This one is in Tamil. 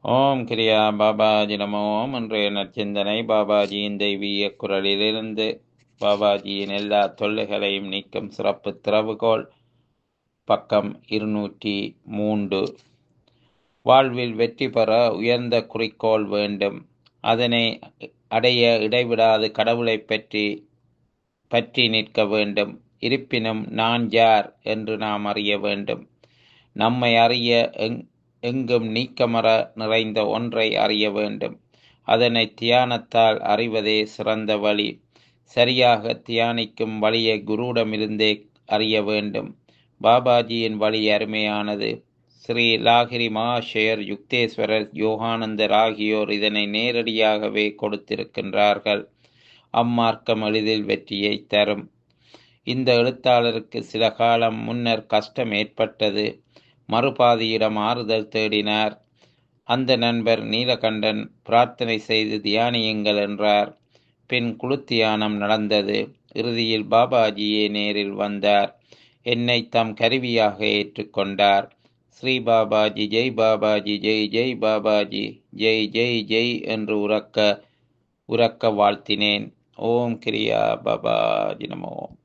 ஓம் கிரியா பாபாஜி நமோ ஓம் இன்றைய நற்சிந்தனை பாபாஜியின் தெய்வீக குரலிலிருந்து பாபாஜியின் எல்லா தொல்லைகளையும் நீக்கும் சிறப்பு திறவுகோல் பக்கம் இருநூற்றி மூன்று வாழ்வில் வெற்றி பெற உயர்ந்த குறிக்கோள் வேண்டும் அதனை அடைய இடைவிடாது கடவுளை பற்றி பற்றி நிற்க வேண்டும் இருப்பினும் நான் யார் என்று நாம் அறிய வேண்டும் நம்மை அறிய எங் எங்கும் நீக்கமர நிறைந்த ஒன்றை அறிய வேண்டும் அதனை தியானத்தால் அறிவதே சிறந்த வழி சரியாக தியானிக்கும் வழியை குருவிடமிருந்தே அறிய வேண்டும் பாபாஜியின் வழி அருமையானது ஸ்ரீ லாகிரி மகாஷயர் யுக்தேஸ்வரர் யோகானந்தர் ஆகியோர் இதனை நேரடியாகவே கொடுத்திருக்கின்றார்கள் அம்மார்க்கம் எளிதில் வெற்றியை தரும் இந்த எழுத்தாளருக்கு சில காலம் முன்னர் கஷ்டம் ஏற்பட்டது மறுபாதியிடம் ஆறுதல் தேடினார் அந்த நண்பர் நீலகண்டன் பிரார்த்தனை செய்து தியானியுங்கள் என்றார் பின் குழு தியானம் நடந்தது இறுதியில் பாபாஜியே நேரில் வந்தார் என்னை தம் கருவியாக ஏற்றுக்கொண்டார் ஸ்ரீ பாபாஜி ஜெய் பாபாஜி ஜெய் ஜெய் பாபாஜி ஜெய் ஜெய் ஜெய் என்று உறக்க உறக்க வாழ்த்தினேன் ஓம் கிரியா பாபாஜி நமோ